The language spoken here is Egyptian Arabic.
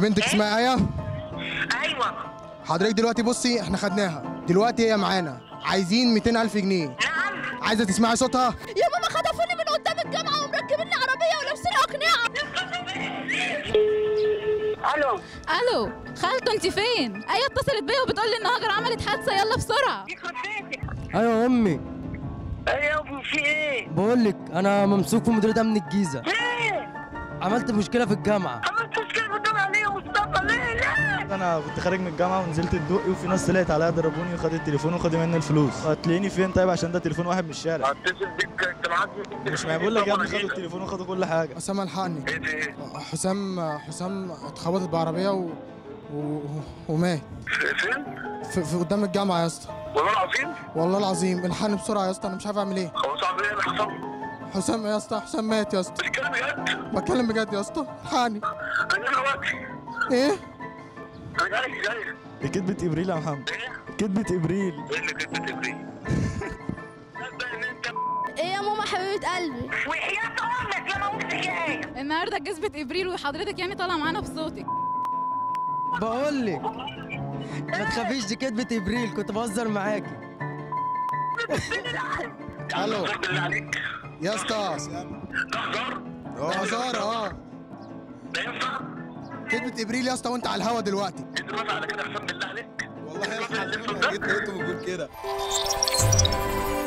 بنتك اسمها ايه ايوه حضرتك دلوقتي بصي احنا خدناها دلوقتي هي معانا عايزين 200000 جنيه نعم عايزه تسمعي صوتها يا ماما خطفوني من قدام الجامعه ومركبيني عربيه ولابسين اقنعه الو الو خالته انت فين ايه اتصلت بيا وبتقول لي ان هاجر عملت حادثه يلا بسرعه يخرب بيتك ايوه يا امي ايه يا ابني في ايه؟ بقول لك انا ممسوك في مديريه امن الجيزه ليه؟ عملت مشكله في الجامعه عملت مشكله في الجامعه ليه يا مصطفى ليه ليه؟ انا كنت خارج من الجامعه ونزلت الدقي وفي ناس طلعت عليا ضربوني وخد التليفون وخد مني الفلوس هتلاقيني فين طيب عشان ده تليفون واحد من الشارع هتصل بيك انت معاك مش ما بقول لك يا ابني خدوا التليفون وخدوا كل حاجه حسام الحقني ايه ده ايه؟ حسام حسام اتخبطت بعربيه و... و... ومات فين؟ في... في قدام الجامعه يا اسطى والله العظيم والله العظيم الحقني بسرعه يا اسطى انا مش عارف اعمل ايه هو صعب ايه اللي حصل؟ حسام يا اسطى حسام مات يا اسطى بتتكلم بجد؟ بتكلم بجد يا اسطى الحقني انا دلوقتي ايه انا جاي جاي دي كدبه ابريل يا محمد ايه؟ كدبه ابريل ايه اللي كنت بتبري؟ تصدق ان انت ايه يا ماما حبيبه قلبي وحياة امك يا موت ايه؟ النهارده جذبه ابريل وحضرتك يعني طالعه معانا بصوتك بقول لك ما تخافيش دي كدبه ابريل كنت بهزر معاكي الو بالله عليك يا اسطى ده هزار ده هزار اه ده ينفع؟ كلمة ابريل يا اسطى وانت على الهوا دلوقتي انت موافق على كده حسام بالله عليك؟ والله يا اسطى، أنا جيت موجود كده